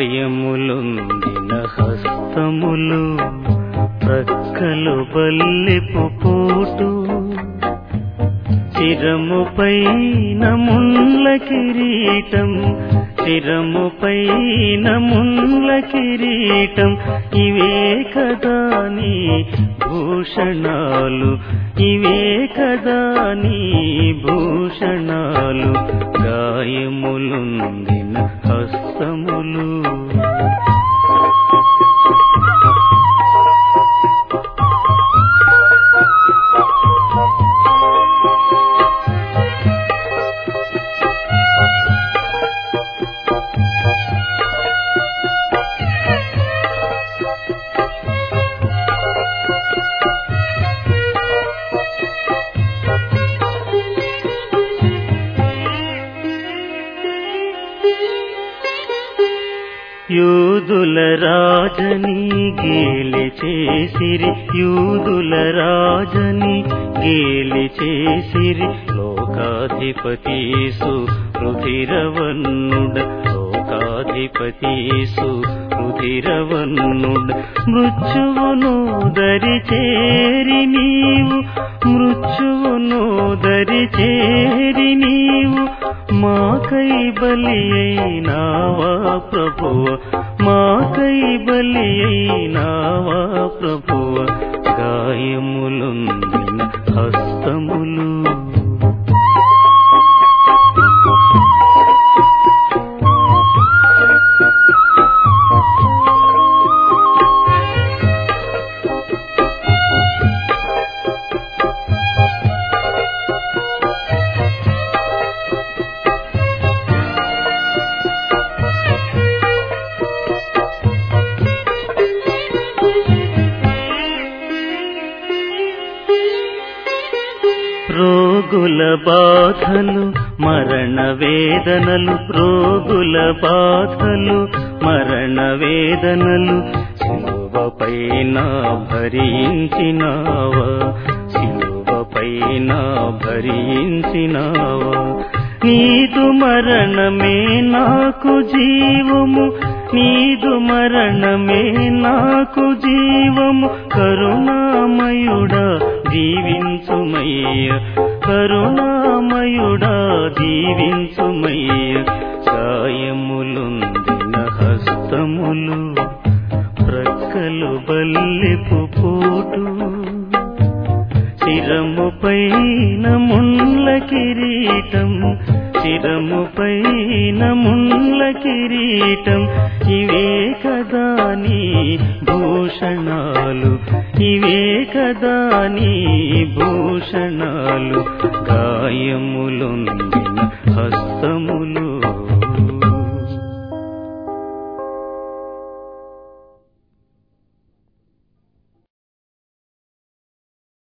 గాయములుందిన హస్తములు ప్రక్కలు బల్లెపు పోటు శిరముపైన ముళ్ళ కిరీటం శిరముపైన ముళ్ళ కిరీటం ఇవే కదా నీ భూషణాలు ఇవే కదా నీ భూషణాలు గాయములుందిన హస్తములు యూదుల రాజని గేలి చేసిరి యూదుల రాజని గేలి చేసిరి లోకాధిపతీసు రుధిరవన్నుడ లోకాధిపతీసు రుధిరవన్నుడ మృత్యువును దరి చేరి నీవు మృత్యువును దరి చేరి నీవు మాకై బలి అయినావా ప్రభువ మాకై బలి అయినావా ప్రభువ గాయములుందిన హస్తములు రోగుల బాధలు మరణ వేదనలు రోగుల బాధలు మరణ వేదనలు శిలువపైన భరించినావా శిలువపైన భరించినావా నీదు మరణమే నాకు జీవము నీదు మరణమే నాకు జీవము కరుణామయుడా దీవించుమయ్య కరుణామయుడా దీవించుమయ్య సాయములుందిన హస్తములు ప్రక్కలు బల్లెపు పోటు శిరముపైన ముళ్ళ కిరీటం శిరముపైన ముళ్ళ కిరీటం ఇవే కదా నీ భూషణాలు ఇవే కదా నీ భూషణాలు గాయములుందిన హస్త